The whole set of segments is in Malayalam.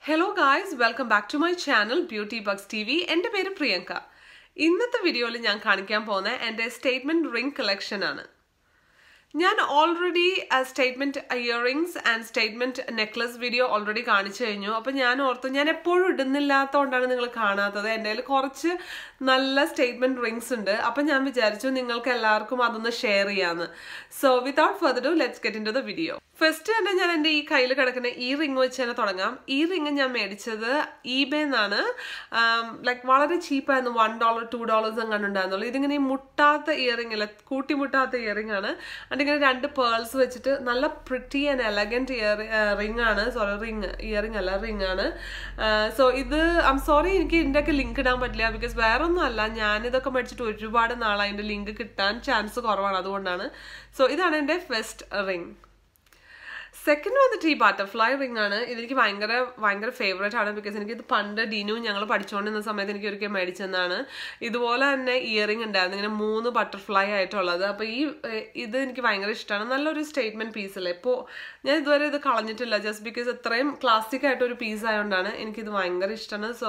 hello guys welcome back to my channel beauty bugs T V എൻ്റെ പേര് പ്രിയങ്ക ഇന്നത്തെ വീഡിയോയിൽ ഞാൻ കാണിക്കാൻ പോകുന്ന എൻ്റെ സ്റ്റേറ്റ്മെൻറ്റ് റിംഗ് കളക്ഷൻ ആണ് ഞാൻ already statement earrings and statement necklace video already കാണിച്ചു കഴിഞ്ഞു അപ്പം ഞാൻ ഓർത്തു ഞാൻ എപ്പോഴും ഇടുന്നില്ലാത്തതുകൊണ്ടാണ് നിങ്ങൾ കാണാത്തത് എൻ്റെ കയ്യിൽ കുറച്ച് നല്ല സ്റ്റേറ്റ്മെന്റ് റിങ്സ് ഉണ്ട് അപ്പം ഞാൻ വിചാരിച്ചു നിങ്ങൾക്ക് എല്ലാവർക്കും അതൊന്ന് ഷെയർ ചെയ്യാമെന്ന് so without further ado let's get into the video first തന്നെ ഞാൻ എൻ്റെ ഈ കയ്യിൽ കിടക്കുന്ന ഈ റിങ് വെച്ച് തന്നെ തുടങ്ങാം ഈ റിങ് ഞാൻ മേടിച്ചത് ഈബേ എന്നാണ് ലൈക്ക് വളരെ ചീപ്പായിരുന്നു വൺ ഡോളർ ടു ഡോളേഴ്സ് എങ്ങാണ്ട് ഉണ്ടായിരുന്നുള്ളൂ ഇതിങ്ങനെ ഈ മുട്ടാത്ത ഇയറിംഗ് അല്ല കൂട്ടിമുട്ടാത്ത ഇയറിംഗ് ആണ് അതിങ്ങനെ രണ്ട് പേൾസ് വെച്ചിട്ട് നല്ല pretty and elegant earring ആണ് സോറി റിങ് ഇയറിംഗ് അല്ല റിംഗ് ആണ് സോ ഇത് ഐം സോറി എനിക്ക് ഇതിൻ്റെയൊക്കെ ലിങ്ക് ഇടാൻ പറ്റില്ല ബിക്കോസ് വേറെ ഒന്നും അല്ല ഞാനിതൊക്കെ മേടിച്ചിട്ട് ഒരുപാട് നാളായി അതിൻ്റെ ലിങ്ക് കിട്ടാൻ ചാൻസ് കുറവാണ് അതുകൊണ്ടാണ് സോ ഇതാണ് എൻ്റെ ഫസ്റ്റ് റിംഗ് സെക്കൻഡ് വന്നിട്ട് ഈ ബട്ടർഫ്ലൈ റിംഗ് ആണ് ഇതെനിക്ക് ഭയങ്കര ഭയങ്കര ഫേവറേറ്റ് ആണ് ബിക്കോസ് എനിക്ക് ഇത് പണ്ട് ഡിനു ഞങ്ങൾ പഠിച്ചുകൊണ്ടിരുന്ന സമയത്ത് എനിക്ക് ഒരിക്കൽ മേടിച്ചെന്നാണ് ഇതുപോലെ തന്നെ ഇയറിംഗ് ഉണ്ടായിരുന്നു ഇങ്ങനെ മൂന്ന് ബട്ടർഫ്ലൈ ആയിട്ടുള്ളത് അപ്പോൾ ഈ ഇത് എനിക്ക് ഭയങ്കര ഇഷ്ടമാണ് നല്ലൊരു സ്റ്റേറ്റ്മെന്റ് പീസ് അല്ലേ ഇപ്പോൾ ഞാൻ ഇതുവരെ ഇത് കളഞ്ഞിട്ടില്ല ജസ്റ്റ് ബിക്കോസ് ഇത്രയും ക്ലാസിക് ആയിട്ടൊരു പീസ് ആയതുകൊണ്ടാണ് എനിക്കിത് ഭയങ്കര ഇഷ്ടമാണ് സോ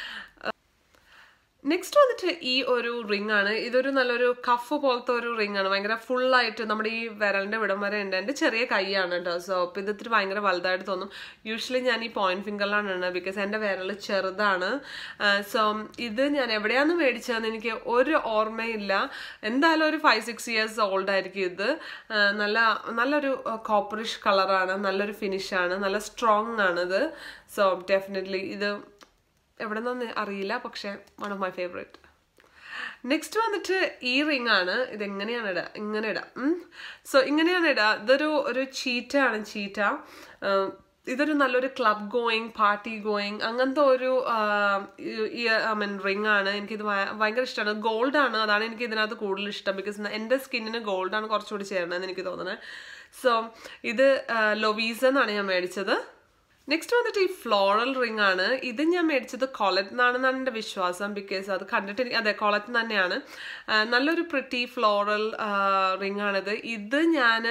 നെക്സ്റ്റ് വന്നിട്ട് ഈ ഒരു റിംഗ് ആണ് ഇതൊരു നല്ലൊരു കഫ് പോലത്തെ ഒരു റിംഗ് ആണ് ഭയങ്കര ഫുൾ ആയിട്ട് നമ്മുടെ ഈ വിരലിന്റെ വിടം വരെ ഉണ്ട് എൻ്റെ ചെറിയ കൈയാണ് കേട്ടോ സോ അപ്പോൾ ഇത് ഇത്തിരി ഭയങ്കര വലുതായിട്ട് തോന്നും യൂഷ്വലി ഞാൻ ഈ പോയിന്റ് ഫിംഗറിലാണ് ഇടുന്നത് ബിക്കോസ് എൻ്റെ വിരൽ ചെറുതാണ് സോ ഇത് ഞാൻ എവിടെയാന്ന് മേടിച്ചതെന്ന് എനിക്ക് ഒരു ഓർമ്മയില്ല എന്തായാലും ഒരു ഫൈവ് സിക്സ് ഇയേഴ്സ് ഓൾഡ് ആയിരിക്കും ഇത് നല്ല നല്ലൊരു കോപ്പറിഷ് കളറാണ് നല്ലൊരു ഫിനിഷാണ് നല്ല സ്ട്രോങ് ആണിത് സോ ഡെഫിനറ്റ്ലി ഇത് എവിടെ നിന്നൊന്നും അറിയില്ല പക്ഷെ one of my favourite next വന്നിട്ട് ഈ റിംഗ് ആണ് ഇത് എങ്ങനെയാണ് ഇടുക ഇങ്ങനെ ഇടാം സോ ഇങ്ങനെയാണ് ഇടുക ഇതൊരു ഒരു ചീറ്റ ആണ് ചീറ്റ ഇതൊരു നല്ലൊരു ക്ലബ് ഗോയിങ് പാർട്ടി ഗോയിങ് അങ്ങനത്തെ ഒരു ഐ മീൻ റിംഗ് ആണ് എനിക്കിത് ഭയങ്കര ഇഷ്ടമാണ് ഗോൾഡ് ആണ് അതാണ് എനിക്ക് ഇതിനകത്ത് കൂടുതൽ ഇഷ്ടം ബിക്കോസ് എൻ്റെ സ്കിന്നിന് ഗോൾഡ് ആണ് കുറച്ചുകൂടി ചേരണമെന്ന് എനിക്ക് തോന്നുന്നത് സോ ഇത് ലൊവീസ എന്നാണ് ഞാൻ മേടിച്ചത് നെക്സ്റ്റ് വന്നിട്ട് ഈ ഫ്ലോറൽ റിംഗ് ആണ് ഇത് ഞാൻ മേടിച്ചത് കൊളറ്റ് എന്നാണെന്നാണ് എൻ്റെ വിശ്വാസം ബിക്കോസ് അത് കണ്ടിട്ട് അതെ കൊളറ്റ് തന്നെയാണ് നല്ലൊരു പ്രിറ്റി ഫ്ലോറൽ റിംഗ് ആണിത് ഇത് ഞാൻ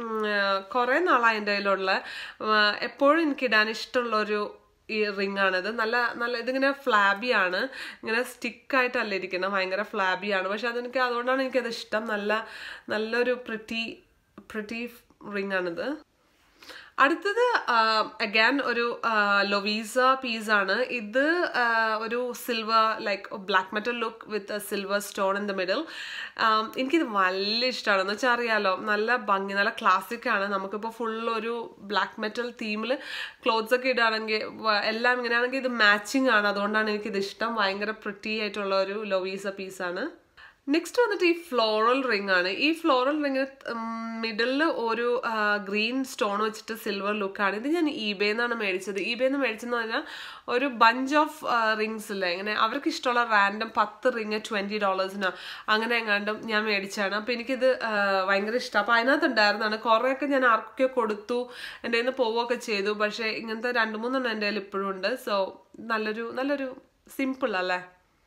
കുറേ നാളായി എൻ്റെ കയ്യിലുള്ള എപ്പോഴും എനിക്ക് ഇടാൻ ഇഷ്ടമുള്ളൊരു ഈ റിംഗ് ആണിത് നല്ല നല്ല ഇതിങ്ങനെ ഫ്ലാബി ആണ് ഇങ്ങനെ സ്റ്റിക്കായിട്ടല്ല ഇരിക്കുന്നത് ഭയങ്കര ഫ്ലാബി ആണ് പക്ഷെ അതെനിക്ക് അതുകൊണ്ടാണ് എനിക്കത് ഇഷ്ടം നല്ല നല്ലൊരു പ്രിറ്റി പ്രിറ്റി റിംഗ് ആണിത് അടുത്തത് അഗാൻ ഒരു ലൊവീസ പീസ് ആണ് ഇത് ഒരു silver like black metal look with silver stone in the middle എനിക്കിത് വലിയ ഇഷ്ടമാണ് എന്ന് വെച്ചാൽ അറിയാലോ നല്ല ഭംഗി നല്ല ക്ലാസിക് ആണ് നമുക്കിപ്പോൾ ഫുൾ ഒരു ബ്ലാക്ക് മെറ്റൽ തീമിൽ ക്ലോത്ത്സ് ഒക്കെ ഇടുകയാണെങ്കിൽ എല്ലാം ഇങ്ങനെയാണെങ്കിൽ ഇത് മാച്ചിങ് ആണ് അതുകൊണ്ടാണ് എനിക്കിത് ഇഷ്ടം ഭയങ്കര പ്രിറ്റി ആയിട്ടുള്ള ഒരു ലൊവീസ പീസാണ് നെക്സ്റ്റ് വന്നിട്ട് ഈ ഫ്ലോറൽ റിംഗ് ആണ് ഈ ഫ്ലോറൽ റിംഗ് മിഡിലിൽ ഒരു ഗ്രീൻ സ്റ്റോൺ വെച്ചിട്ട് സിൽവർ ലുക്കാണ് ഇത് ഞാൻ ഈബേ എന്നാണ് മേടിച്ചത് ഈബേ എന്ന് മേടിച്ചെന്ന് പറഞ്ഞാൽ ഒരു ബഞ്ച് ഓഫ് റിങ്സ് ഇല്ലേ ഇങ്ങനെ അവർക്ക് ഇഷ്ടമുള്ള റാൻഡം പത്ത് റിങ് ട്വൻറ്റി ഡോളേഴ്സിനോ അങ്ങനെ എങ്ങാണ്ടും ഞാൻ മേടിച്ചാണ് അപ്പോൾ എനിക്കിത് ഭയങ്കര ഇഷ്ടം അപ്പോൾ അതിനകത്ത് ഉണ്ടായിരുന്നതാണ് കുറേയൊക്കെ ഞാൻ ആർക്കൊക്കെ കൊടുത്തു എൻ്റെ കയ്യിൽ നിന്ന് പോവുകയൊക്കെ ചെയ്തു പക്ഷേ ഇങ്ങനത്തെ രണ്ട് മൂന്നെണ്ണം എൻ്റെ കയ്യിൽ ഇപ്പോഴും ഉണ്ട് സോ നല്ലൊരു നല്ലൊരു സിമ്പിൾ അല്ലേ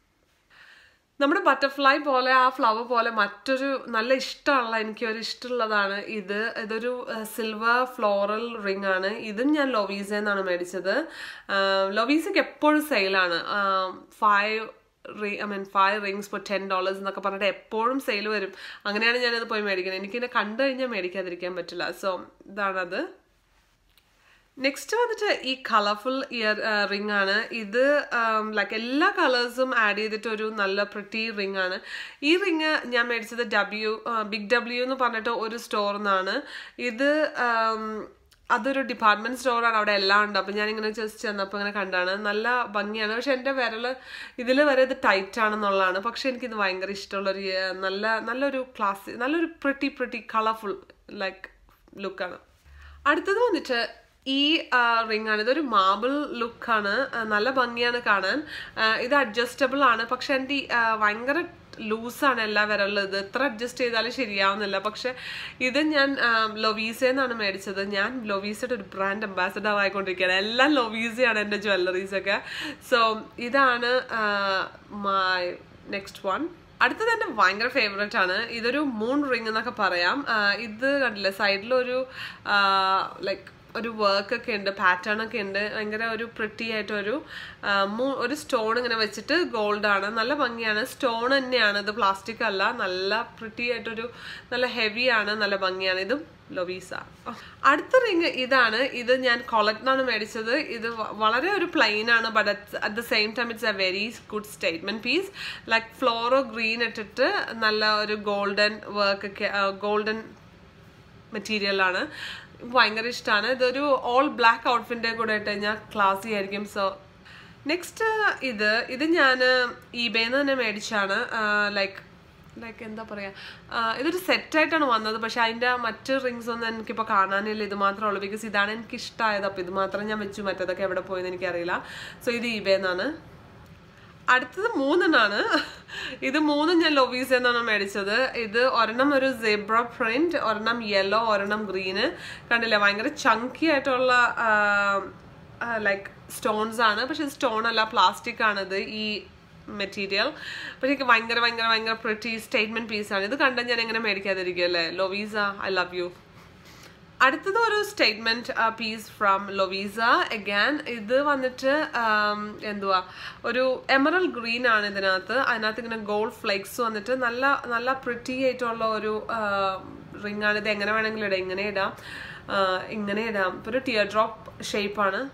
നമ്മുടെ ബട്ടർഫ്ലൈ പോലെ ആ ഫ്ലവർ പോലെ മറ്റൊരു നല്ല ഇഷ്ടമുള്ള എനിക്ക് ഒരു ഇഷ്ടമുള്ളതാണ് ഇത് ഇതൊരു സിൽവർ ഫ്ലോറൽ റിംഗ് ആണ് ഇതും ഞാൻ ലൊവീസ എന്നാണ് മേടിച്ചത് ലൊവീസയ്ക്ക് എപ്പോഴും സെയിലാണ് five I mean five rings for ten dollars എന്നൊക്കെ പറഞ്ഞിട്ട് എപ്പോഴും സെയിൽ വരും അങ്ങനെയാണ് ഞാനത് പോയി മേടിക്കുന്നത് എനിക്കിനെ കണ്ടു കഴിഞ്ഞാൽ മേടിക്കാതിരിക്കാൻ പറ്റില്ല സോ ഇതാണത് നെക്സ്റ്റ് വന്നിട്ട് ഈ കളർഫുൾ ഇയർ റിംഗ് ആണ് ഇത് ലൈക്ക് എല്ലാ കളേഴ്സും ആഡ് ചെയ്തിട്ട് ഒരു നല്ല പ്രിറ്റി റിംഗ് ആണ് ഈ റിംഗ് ഞാൻ മേടിച്ചത് ഡബ്ല്യു ബിഗ് ഡബ്ല്യു എന്ന് പറഞ്ഞിട്ട് ഒരു സ്റ്റോറിൽ നിന്നാണ് ഇത് അതൊരു ഡിപ്പാർട്ട്മെന്റ് സ്റ്റോറാണ് അവിടെ എല്ലാം ഉണ്ട് അപ്പം ഞാനിങ്ങനെ ജസ്റ്റ് ചെന്നപ്പോൾ ഇങ്ങനെ കണ്ടാണ് നല്ല ഭംഗിയാണ് പക്ഷെ എൻ്റെ വിരൽ ഇതിൽ വരെ ഇത് ടൈറ്റ് ആണെന്നുള്ളതാണ് പക്ഷെ എനിക്കിത് ഭയങ്കര ഇഷ്ടമുള്ളൊരു നല്ല നല്ലൊരു ക്ലാസ് നല്ലൊരു പ്രിട്ടി പ്രിട്ടി കളർഫുൾ ലൈക്ക് ലുക്കാണ് അടുത്തത് വന്നിട്ട് ഈ റിംഗ് ആണ് ഇതൊരു മാർബിൾ ലുക്കാണ് നല്ല ഭംഗിയാണ് കാണാൻ ഇത് അഡ്ജസ്റ്റബിൾ ആണ് പക്ഷെ എൻ്റെ ഭയങ്കര ലൂസാണ് എല്ലാ വിരലിലും ഇത് എത്ര അഡ്ജസ്റ്റ് ചെയ്താലും ശരിയാവുന്നില്ല പക്ഷെ ഇത് ഞാൻ ലൊവീസയെന്നാണ് മേടിച്ചത് ഞാൻ ലൊവീസയുടെ ഒരു ബ്രാൻഡ് അംബാസഡർ ആയിക്കൊണ്ടിരിക്കുകയാണ് എല്ലാം ലൊവീസയാണ് എൻ്റെ ജ്വല്ലറീസ് ഒക്കെ സോ ഇതാണ് മൈ നെക്സ്റ്റ് വൺ അടുത്തത് എൻ്റെ ഭയങ്കര ഫേവറേറ്റ് ആണ് ഇതൊരു മൂൺ റിംഗ് എന്നൊക്കെ പറയാം ഇത് കണ്ടില്ലേ സൈഡിലൊരു ലൈക്ക് ഒരു വർക്ക് ഒക്കെ ഉണ്ട് പാറ്റേൺ ഒക്കെ ഉണ്ട് ഭയങ്കര ഒരു പ്രിട്ടി ആയിട്ടൊരു ആ, മൂ- ഒരു സ്റ്റോൺ ഇങ്ങനെ വെച്ചിട്ട് ഗോൾഡ് ആണ് നല്ല ഭംഗിയാണ് സ്റ്റോൺ തന്നെയാണ് ഇത് പ്ലാസ്റ്റിക് അല്ല നല്ല പ്രിട്ടി ആയിട്ടൊരു നല്ല ഹെവി ആണ് നല്ല ഭംഗിയാണ് ഇതും ലൊവീസ അടുത്ത റിങ് ഇതാണ് ഇത് ഞാൻ കൊളക്റ്റിനാണ് മേടിച്ചത് ഇത് വ- വളരെ ഒരു പ്ലെയിൻ ആണ് but at the same time it's a very good statement piece like fluoro green ഇട്ടിട്ട് നല്ല ഒരു ഗോൾഡൻ വർക്ക് ഒക്കെ ഗോൾഡൻ മെറ്റീരിയലാണ് ഭയങ്കര ഇഷ്ടമാണ് ഇതൊരു ഓൾ ബ്ലാക്ക് ഔട്ട്ഫിറ്റിൻ്റെ കൂടെ ഇട്ട് കഴിഞ്ഞാൽ ക്ലാസി ആയിരിക്കും സോ നെക്സ്റ്റ് ഇത് ഇത് ഞാൻ ഈബേന്ന് തന്നെ മേടിച്ചാണ് ലൈക്ക് ലൈക്ക് എന്താ പറയുക ഇതൊരു സെറ്റായിട്ടാണ് വന്നത് പക്ഷെ അതിൻ്റെ മറ്റ് റിങ്സ് ഒന്നും എനിക്കിപ്പോൾ കാണാനില്ല ഇത് മാത്രമേ ഉള്ളൂ ബിക്കോസ് ഇതാണ് എനിക്ക് ഇഷ്ടമായത് അപ്പോൾ ഇത് മാത്രം ഞാൻ വെച്ചു മറ്റേതൊക്കെ എവിടെ പോയെന്ന് എനിക്കറിയില്ല സോ ഇത് ഈബേന്നാണ് അടുത്തത് മൂന്നെണ്ണാണ് ഇത് മൂന്നും ഞാൻ ലൊവീസ് എന്നാണ് മേടിച്ചത് ഇത് ഒരെണ്ണം ഒരു സെബ്ര പ്രിന്റ് ഒരെണ്ണം യെല്ലോ ഒരെണ്ണം ഗ്രീന് കണ്ടില്ലേ ഭയങ്കര ചങ്കി ആയിട്ടുള്ള ലൈക്ക് സ്റ്റോൺസ് ആണ് പക്ഷെ സ്റ്റോൺ അല്ല പ്ലാസ്റ്റിക് ആണിത് ഈ മെറ്റീരിയൽ പക്ഷെ എനിക്ക് ഭയങ്കര ഭയങ്കര ഭയങ്കര പ്രിറ്റി സ്റ്റേറ്റ്മെന്റ് പീസാണ് ഇത് കണ്ടാൽ ഞാൻ എങ്ങനെ മേടിക്കാതിരിക്കും അല്ലേ ലൊവീസ ഐ ലവ് യു അടുത്തത് ഒരു statement piece from Lovisa again ഇത് വന്നിട്ട് ആം, എന്തുവാ ഒരു എമറൽ ഗ്രീൻ ആണ് ഇതിനകത്ത് അതിനകത്ത് ഇങ്ങനെ ഗോൾഡ് ഫ്ലേക്സ് വന്നിട്ട് നല്ല നല്ല പ്രിറ്റി ആയിട്ടുള്ള ഒരു റിംഗ് ആണ് ഇത് എങ്ങനെ വേണമെങ്കിലും ഇടാം ഇങ്ങനെ ഇടാം ആ, ഇങ്ങനെ ഇടാം ഇപ്പൊ ഒരു ടിയർ ഡ്രോപ്പ് ഷേപ്പാണ്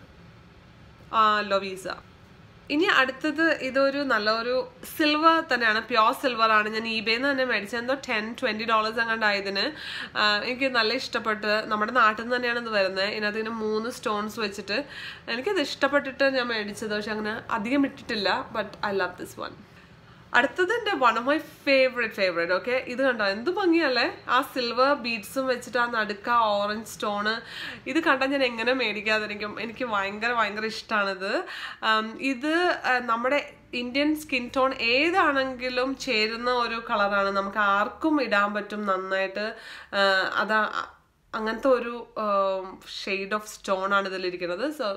ലൊവീസ ഇനി അടുത്തത് ഇതൊരു നല്ലൊരു സിൽവർ തന്നെയാണ് പ്യോർ സിൽവർ ആണ് ഞാൻ ഈബേന്ന് തന്നെ മേടിച്ചത് എന്തോ ടെൻ ട്വന്റി ഡോളേഴ്സ് അങ്ങാണ്ടായതിന് എനിക്ക് നല്ല ഇഷ്ടപ്പെട്ട് നമ്മുടെ നാട്ടിൽ നിന്ന് തന്നെയാണ് ഇത് വരുന്നത് ഇതിനകത്ത് ഇങ്ങനെ മൂന്ന് സ്റ്റോൺസ് വെച്ചിട്ട് എനിക്കത് ഇഷ്ടപ്പെട്ടിട്ട് ഞാൻ മേടിച്ചത് പക്ഷെ അങ്ങനെ അധികം ഇട്ടിട്ടില്ല but I love this one അടുത്തത് എൻ്റെ one of my favourite favourite okay ഇത് കണ്ടോ എന്ത് ഭംഗിയല്ലേ ആ സിൽവർ ബീഡ്സും വെച്ചിട്ട് ആ നടുക്ക ഓറഞ്ച് സ്റ്റോണ് ഇത് കണ്ടാൽ ഞാൻ എങ്ങനെ മേടിക്കാതിരിക്കും എനിക്ക് ഭയങ്കര ഭയങ്കര ഇഷ്ടമാണിത് ഉം, ഇത് ആ, നമ്മുടെ ഇന്ത്യൻ സ്കിൻ ടോൺ ഏതാണെങ്കിലും ചേരുന്ന ഒരു കളറാണ് നമുക്ക് ആർക്കും ഇടാൻ പറ്റും നന്നായിട്ട് ആ, അതാ അങ്ങനത്തെ ഒരു ഷെയ്ഡ് ഓഫ് സ്റ്റോൺ ആണ് ഇതിലിരിക്കുന്നത് സോ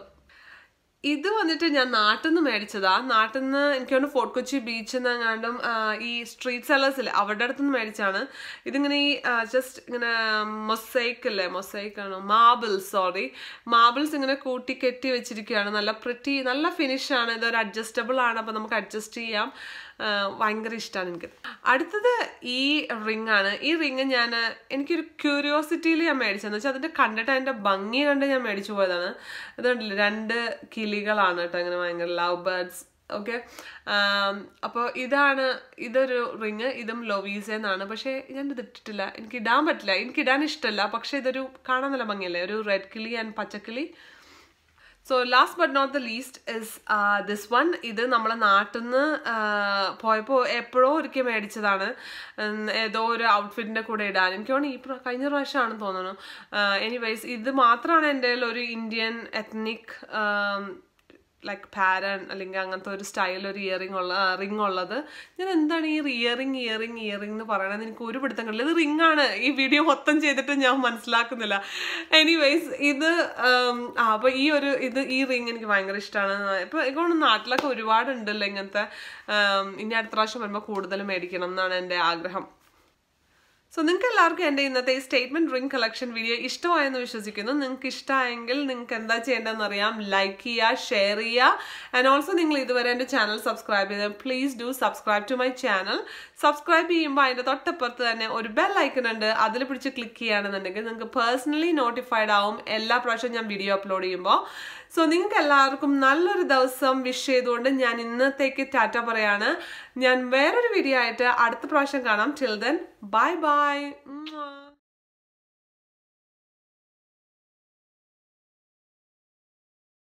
ഇത് വന്നിട്ട് ഞാൻ നാട്ടിൽ നിന്ന് മേടിച്ചതാ നാട്ടിൽ നിന്ന് എനിക്ക് തോന്നുന്നു ഫോർട്ട് കൊച്ചി ബീച്ചിൽ നിന്ന് എങ്ങാണ്ടും ആ, ഈ സ്ട്രീറ്റ് സെല്ലേഴ്സിൽ അവരുടെ അടുത്ത് നിന്ന് മേടിച്ചാണ് ഇതിങ്ങനെ ഈ ജസ്റ്റ് ഇങ്ങനെ മൊസൈക്ക് അല്ലേ മൊസൈക്ക് ആണോ മാർബിൾസ് സോറി മാർബിൾസ് ഇങ്ങനെ കൂട്ടി കെട്ടി വെച്ചിരിക്കുകയാണ് നല്ല പ്രിറ്റി നല്ല ഫിനിഷ് ആണ് ഇതൊരു അഡ്ജസ്റ്റബിൾ ആണ് അപ്പോൾ നമുക്ക് അഡ്ജസ്റ്റ് ചെയ്യാം ആ, ഭയങ്കര ഇഷ്ടമാണ് എനിക്ക് അടുത്തത് ഈ റിംഗ് ആണ് ഈ റിംഗ് ഞാൻ എനിക്കൊരു ക്യൂരിയോസിറ്റിയിൽ ഞാൻ മേടിച്ചതെന്ന് വെച്ചാൽ അതിന്റെ കണ്ടിട്ട് അതിന്റെ ഭംഗി കണ്ട് ഞാൻ മേടിച്ചു പോയതാണ് ഇത് കണ്ടില്ലേ രണ്ട് കിളികളാണ് കേട്ടോ ഇങ്ങനെ ഭയങ്കര ലവ് ബേർഡ്സ് ഓക്കെ അപ്പോൾ ഇതാണ് ഇതൊരു റിങ് ഇതും ലൊവീസ് എന്നാണ് പക്ഷേ ഞാൻ ഇത് ഇട്ടിട്ടില്ല എനിക്ക് ഇടാൻ പറ്റില്ല എനിക്ക് ഇടാൻ ഇഷ്ടമല്ല പക്ഷേ ഇതൊരു കാണാൻ നല്ല ഭംഗിയല്ലേ ഒരു റെഡ് കിളി ആൻഡ് പച്ചക്കിളി so last but not the least is this one ഇത് നമ്മളെ നാട്ടിൽ നിന്ന് പോയപ്പോൾ എപ്പോഴോ ഒരിക്കൽ മേടിച്ചതാണ് ഉം, ഏതോ ഒരു ഔട്ട്ഫിറ്റിന്റെ കൂടെ ഇടാൻ എനിക്ക് തോന്നുന്നു ഈ പ്ര- കഴിഞ്ഞ പ്രാവശ്യമാണെന്ന് തോന്നുന്നു എനിവൈസ് ഇത് മാത്രമാണ് എൻ്റെ കയ്യിൽ ഒരു ഇന്ത്യൻ എത്നിക് ലൈക്ക് പാരൻ അല്ലെങ്കിൽ അങ്ങനത്തെ ഒരു സ്റ്റൈൽ ഒരു ഇയറിംഗ് ഉള്ള റിംഗ് ഉള്ളത് ഞാൻ എന്താണ് ഈ ഇയറിംഗ് ഇയറിംഗ് ഇയറിംഗ് എന്ന് പറയണത് എനിക്ക് ഒരു പിടുത്തം കണ്ടില്ല ഇത് റിംഗ് ആണ് ഈ വീഡിയോ മൊത്തം ചെയ്തിട്ട് ഞാൻ മനസ്സിലാക്കുന്നില്ല എനിവേസ് ഇത് ഉം, ആ അപ്പൊ ഈ ഒരു ഇത് ഈ റിംഗ് എനിക്ക് ഭയങ്കര ഇഷ്ടമാണ് ഇപ്പൊ എനിക്ക് നാട്ടിലൊക്കെ ഒരുപാട് ഉണ്ടല്ലോ ഇങ്ങനത്തെ ഉം, ഇനി അടുത്ത പ്രാവശ്യം വരുമ്പോൾ കൂടുതൽ മേടിക്കണം എന്നാണ് എൻ്റെ ആഗ്രഹം സോ നിങ്ങൾക്ക് എല്ലാവർക്കും എൻ്റെ ഇന്നത്തെ ഈ സ്റ്റേറ്റ്മെന്റ് റിംഗ് കളക്ഷൻ വീഡിയോ ഇഷ്ടമായെന്ന് വിശ്വസിക്കുന്നു നിങ്ങൾക്ക് ഇഷ്ടമായെങ്കിൽ നിങ്ങൾക്ക് എന്താ ചെയ്യേണ്ടതെന്ന് അറിയാം ലൈക്ക് ചെയ്യുക ഷെയർ ചെയ്യുക ആൻഡ് ഓൾസോ നിങ്ങൾ ഇതുവരെ എൻ്റെ ചാനൽ സബ്സ്ക്രൈബ് ചെയ്ത് please do subscribe to my channel subscribe ചെയ്യുമ്പോൾ അതിൻ്റെ തൊട്ടപ്പുറത്ത് തന്നെ ഒരു ബെൽ ഐക്കൺ ഉണ്ട് അതിൽ പിടിച്ച് ക്ലിക്ക് ചെയ്യുകയാണെന്നുണ്ടെങ്കിൽ നിങ്ങൾക്ക് പേഴ്സണലി നോട്ടിഫൈഡ് ആവും എല്ലാ പ്രാവശ്യവും ഞാൻ വീഡിയോ അപ്ലോഡ് ചെയ്യുമ്പോൾ സോ നിങ്ങൾക്ക് എല്ലാവർക്കും നല്ലൊരു ദിവസം വിഷ് ചെയ്തുകൊണ്ട് ഞാൻ ഇന്നത്തേക്ക് ടാറ്റ പറയാണ് ഞാൻ വേറൊരു വീഡിയോ ആയിട്ട് അടുത്ത പ്രാവശ്യം കാണാം ടിൽ ദെൻ ബൈ ബൈ